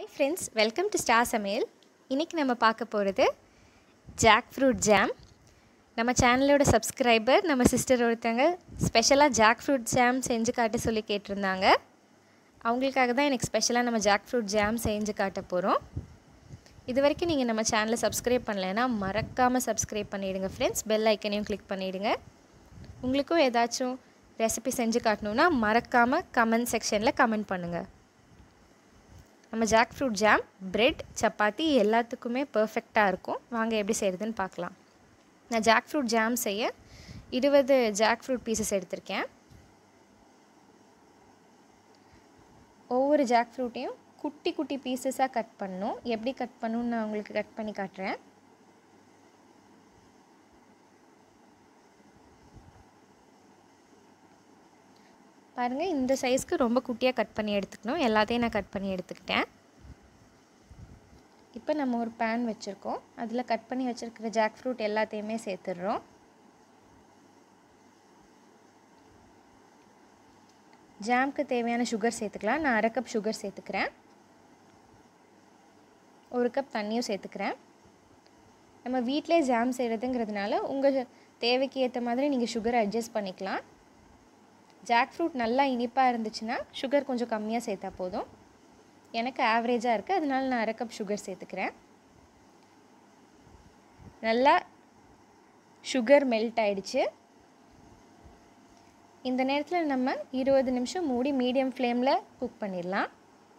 hi friends welcome to star சமையல் இன்றைக்கி நம்ம பார்க்க போகிறது ஜாக் ஃப்ரூட் ஜாம் நம்ம சேனலோட சப்ஸ்கிரைபர் நம்ம சிஸ்டர் ஒருத்தங்க ஸ்பெஷலாக ஜாக் ஃப்ரூட் ஜாம் செஞ்சு காட்ட சொல்லி கேட்டிருந்தாங்க அவங்களுக்காக தான் எனக்கு ஸ்பெஷலாக நம்ம ஜாக் ஃப்ரூட் ஜாம் செஞ்சு காட்ட போகிறோம் இது வரைக்கும் நீங்கள் நம்ம சேனலை சப்ஸ்கிரைப் பண்ணலைன்னா மறக்காமல் சப்ஸ்கிரைப் பண்ணிவிடுங்க ஃப்ரெண்ட்ஸ் பெல் ஐக்கனையும் கிளிக் பண்ணிவிடுங்க உங்களுக்கும் ஏதாச்சும் ரெசிபி செஞ்சு காட்டணுன்னா மறக்காமல் கமெண்ட் செக்ஷனில் கமெண்ட் பண்ணுங்கள் நம்ம ஜாக் ஃப்ரூட் ஜாம் பிரெட் சப்பாத்தி எல்லாத்துக்குமே பர்ஃபெக்டாக இருக்கும் வாங்க எப்படி செய்கிறதுன்னு பார்க்கலாம் நான் ஜாக் ஃப்ரூட் ஜாம் செய்ய இருபது ஜாக் ஃப்ரூட் பீசஸ் எடுத்திருக்கேன் ஒவ்வொரு ஜாக் ஃப்ரூட்டையும் குட்டி குட்டி பீசஸாக கட் பண்ணணும் எப்படி கட் பண்ணணும்னு நான் உங்களுக்கு கட் பண்ணி காட்டுறேன் பாருங்கள் இந்த சைஸ்க்கு ரொம்ப குட்டியாக கட் பண்ணி எடுத்துக்கணும் எல்லாத்தையும் நான் கட் பண்ணி எடுத்துக்கிட்டேன் இப்போ நம்ம ஒரு பேன் வச்சுருக்கோம் அதில் கட் பண்ணி வச்சுருக்கிற ஜாக் ஃப்ரூட் எல்லாத்தையுமே சேர்த்துடுறோம் ஜாம்க்கு தேவையான சுகர் சேர்த்துக்கலாம் நான் அரை கப் சுகர் சேர்த்துக்கிறேன் ஒரு கப் தண்ணியும் சேர்த்துக்கிறேன் நம்ம வீட்டிலே ஜாம் செய்கிறதுங்கிறதுனால உங்கள் தேவைக்கு ஏற்ற மாதிரி நீங்கள் சுகரை அட்ஜஸ்ட் பண்ணிக்கலாம் ஜாக் ஃப்ரூட் நல்லா இனிப்பாக இருந்துச்சுன்னா சுகர் கொஞ்சம் கம்மியாக சேர்த்தா போதும் எனக்கு ஆவரேஜாக இருக்குது அதனால நான் அரை கப் சுகர் சேர்த்துக்கிறேன் நல்லா சுகர் மெல்ட் ஆயிடுச்சு இந்த நேரத்தில் நம்ம இருபது நிமிஷம் மூடி மீடியம் ஃப்ளேமில் குக் பண்ணிடலாம்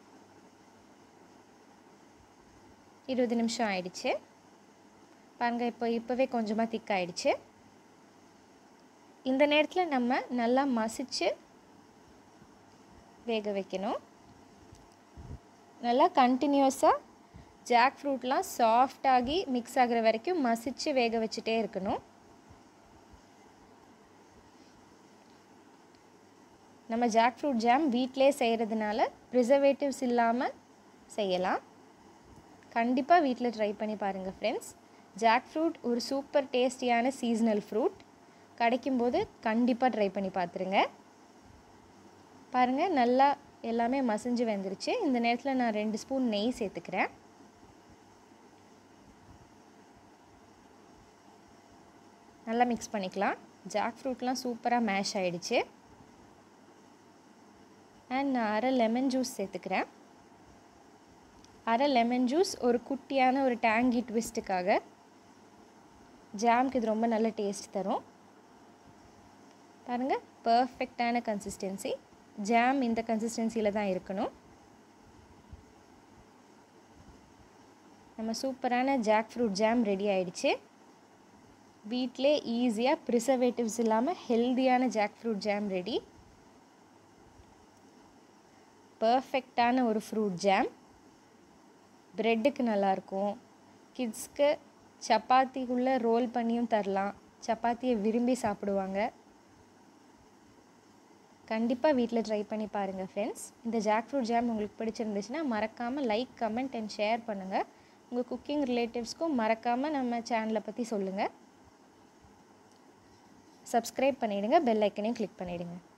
இருபது நிமிஷம் ஆயிடுச்சு பாருங்கள் இப்போ இப்போவே கொஞ்சமாக திக் ஆயிடுச்சு இந்த நேரத்தில் நம்ம நல்லா மசிச்சு வேக வைக்கணும் நல்லா கண்டினியூஸாக ஜாக் ஃப்ரூட்லாம் சாஃப்டாகி மிக்ஸ் ஆகிற வரைக்கும் மசிச்சு வேக வச்சுட்டே இருக்கணும் நம்ம ஜாக் ஃப்ரூட் ஜாம் வீட்டிலே செய்கிறதுனால ப்ரிசர்வேட்டிவ்ஸ் இல்லாமல் செய்யலாம் கண்டிப்பாக வீட்டில் ட்ரை பண்ணி பாருங்கள் ஃப்ரெண்ட்ஸ் ஜாக் ஃப்ரூட் ஒரு சூப்பர் டேஸ்டியான சீசனல் ஃப்ரூட் கிடைக்கும்போது கண்டிப்பாக ட்ரை பண்ணி பார்த்துருங்க பாருங்கள் நல்லா எல்லாமே மசிஞ்சு வந்துருச்சு இந்த நேரத்தில் நான் ரெண்டு ஸ்பூன் நெய் சேர்த்துக்கிறேன் நல்லா மிக்ஸ் பண்ணிக்கலாம் ஜாக் ஃப்ரூட்லாம் சூப்பராக மேஷ் ஆகிடுச்சு அண்ட் நான் அரை லெமன் ஜூஸ் சேர்த்துக்கிறேன் அரை லெமன் ஜூஸ் ஒரு குட்டியான ஒரு டேங்கி ட்விஸ்ட்டுக்காக ஜாம்க்கு இது ரொம்ப நல்ல டேஸ்ட் தரும் பாருங்கள் பர்ஃபெக்டான கன்சிஸ்டன்சி ஜாம் இந்த கன்சிஸ்டன்சியில் தான் இருக்கணும் நம்ம சூப்பரான ஜாக் ஃப்ரூட் ஜாம் ரெடி ஆயிடுச்சு வீட்டிலே ஈஸியாக ப்ரிசர்வேட்டிவ்ஸ் இல்லாமல் ஹெல்தியான ஜாக் ஃப்ரூட் ஜாம் ரெடி பர்ஃபெக்டான ஒரு ஃப்ரூட் ஜாம் ப்ரெட்டுக்கு நல்லாயிருக்கும் கிட்ஸ்க்கு சப்பாத்திக்குள்ளே ரோல் பண்ணியும் தரலாம் சப்பாத்தியை விரும்பி சாப்பிடுவாங்க கண்டிப்பாக வீட்டில் ட்ரை பண்ணி பாருங்கள் ஃப்ரெண்ட்ஸ் இந்த ஜாக் ஃப்ரூட் ஜாம் உங்களுக்கு பிடிச்சிருந்துச்சுன்னா மறக்காமல் லைக் கமெண்ட் அண்ட் ஷேர் பண்ணுங்கள் உங்கள் குக்கிங் ரிலேட்டிவ்ஸ்க்கும் மறக்காமல் நம்ம சேனலை பற்றி சொல்லுங்கள் சப்ஸ்கிரைப் பண்ணிவிடுங்க பெல் ஐக்கனையும் கிளிக் பண்ணிவிடுங்க